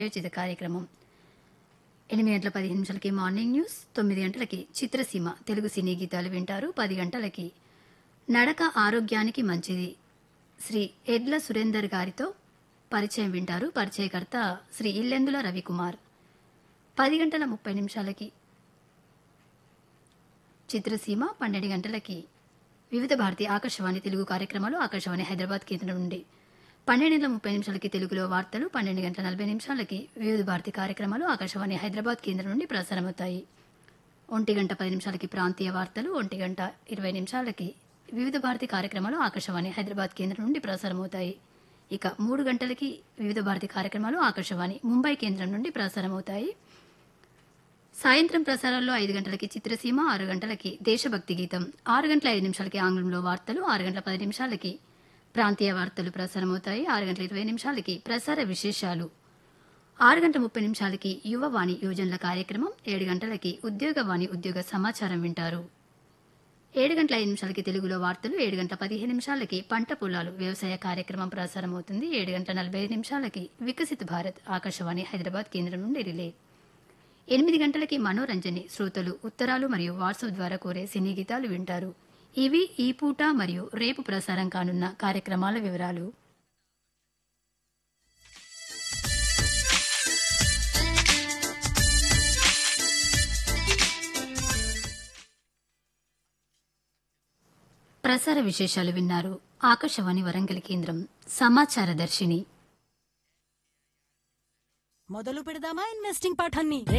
ఉచిత కార్యక్రమం ఎనిమిది గంటల పదిహేను నిమిషాలకి మార్నింగ్ న్యూస్ తొమ్మిది గంటలకి చిత్రసీమ తెలుగు సినీ గీతాలు వింటారు పది గంటలకి నడక ఆరోగ్యానికి మంచిది శ్రీ ఎడ్ల సురేందర్ గారితో పరిచయం వింటారు పరిచయకర్త శ్రీ ఇల్లెందుల రవికుమార్ పది గంటల ముప్పై నిమిషాలకి చిత్రసీమ పన్నెండు గంటలకి వివిధ భారతి ఆకాశవాణి తెలుగు కార్యక్రమాలు ఆకాశవాణి హైదరాబాద్ కేంద్రం నుండి పన్నెండు గంటల ముప్పై నిమిషాలకి తెలుగులో వార్తలు పన్నెండు గంటల నలభై నిమిషాలకి వివిధ భారతి కార్యక్రమాలు ఆకాశవాణి హైదరాబాద్ కేంద్రం నుండి ప్రసారమవుతాయి ఒంటి గంట పది నిమిషాలకి ప్రాంతీయ వార్తలు ఒంటి గంట ఇరవై నిమిషాలకి వివిధ భారతి కార్యక్రమాలు ఆకాశవాణి హైదరాబాద్ కేంద్రం నుండి ప్రసారమవుతాయి ఇక మూడు గంటలకి వివిధ భారతి కార్యక్రమాలు ఆకాశవాణి ముంబై కేంద్రం నుండి ప్రసారమవుతాయి సాయంత్రం ప్రసారాల్లో ఐదు గంటలకి చిత్రసీమ ఆరు గంటలకి దేశభక్తి గీతం ఆరు గంటల ఐదు నిమిషాలకి ఆంగ్లంలో వార్తలు ఆరు గంటల పది నిమిషాలకి ప్రాంతీయ వార్తలు ప్రసారమవుతాయి ఆరు గంటల ఇరవై నిమిషాలకి ప్రసార విశేషాలు ఆరు గంటల ముప్పై నిమిషాలకి యువవాణి యోజనల కార్యక్రమం ఏడు గంటలకి ఉద్యోగవాణి ఉద్యోగ సమాచారం వింటారు ఏడు గంటల ఐదు నిమిషాలకి తెలుగులో వార్తలు ఏడు గంటల పదిహేను నిమిషాలకి పంట పొలాలు వ్యవసాయ కార్యక్రమం ప్రసారమవుతుంది ఏడు గంటల నలభై ఐదు నిమిషాలకి వికసిత్ భారత్ ఆకాశవాణి హైదరాబాద్ కేంద్రం నుండి రిలే ఎనిమిది గంటలకి మనోరంజని శ్రోతలు ఉత్తరాలు మరియు వాట్సాప్ ద్వారా కోరే సినీ గీతాలు వింటారు ఇవి ఈ పూట మరియు రేపు ప్రసారం కానున్న కార్యక్రమాల వివరాలు ప్రసార విశేషాలు విన్నారు ఆకాశవాణి వరంగల్ కేంద్రం సమాచార దర్శిని మొదలు పెడదామా ఇన్వెస్టింగ్ పాఠాన్ని